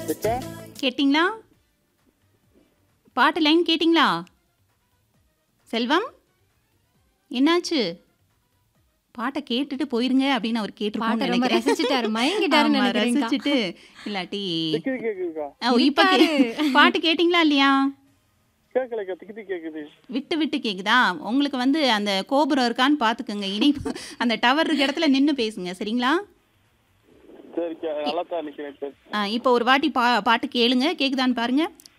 Sister கேட்டிங்களா பாட்டு line கேட்டிங்களா செல்வம் என்னாச்சு பாட்டை கேட்டுட்டு போயிருங்க அப்படின்னு அவர் பாட்டை ரொம்ப கேட்டிருப்பாரு ரசிச்சுட்டாரு மயங்கிட்டாருன்னு ஆமா, நினைக்கிறேன்க்கா. ரசிச்சுட்டு இல்லாட்டி திக்கு கேக்குதுக்கா ஓ, இப்ப கே- பாட்டு கேட்டிங்களா இல்லையா கேட்கலக்கா திக்கு திக்கு கேக்குது விட்டு விட்டு கேக்குதா உங்களுக்கு வந்து அந்த கோபுரம் இருக்கான்னு பார்த்துக்குங்க இணைப்பு அந்த டவர் இருக்க இடத்துல நின்று பேசுங்க சரிங்களா சரிக்கா நல்லா தான் நிக்கிறேன் சார் ஆ, இப்போ ஒரு வாட்டி பா பாட்டு கேளுங்க கேக்குதான்னு பாருங்க